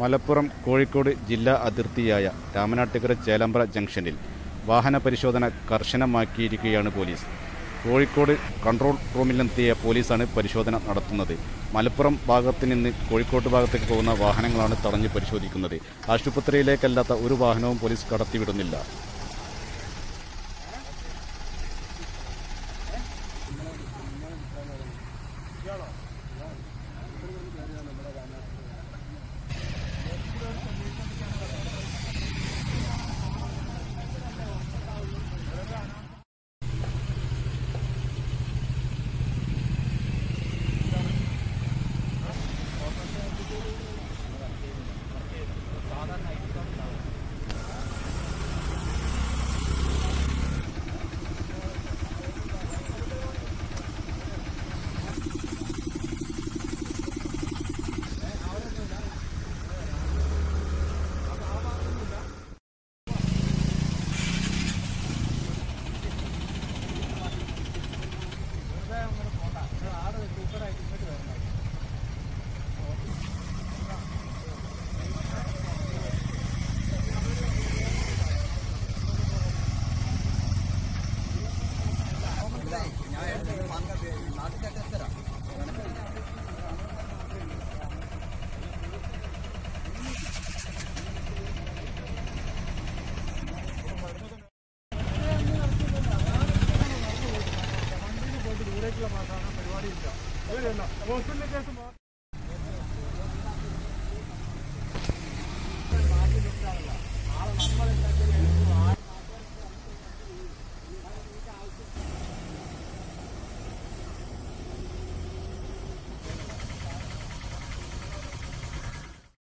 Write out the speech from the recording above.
മലപ്പുറം കോഴിക്കോട് ജില്ലാ അതിർത്തിയായ രാമനാട്ടുകര ചേലമ്പ്ര ജംഗ്ഷനിൽ വാഹന പരിശോധന കർശനമാക്കിയിരിക്കുകയാണ് പോലീസ് കോഴിക്കോട് കൺട്രോൾ റൂമിലെത്തിയ പോലീസാണ് പരിശോധന നടത്തുന്നത് മലപ്പുറം ഭാഗത്ത് നിന്ന് കോഴിക്കോട് ഭാഗത്തേക്ക് പോകുന്ന വാഹനങ്ങളാണ് തടഞ്ഞ് പരിശോധിക്കുന്നത് ആശുപത്രിയിലേക്കല്ലാത്ത ഒരു വാഹനവും പോലീസ് കടത്തിവിടുന്നില്ല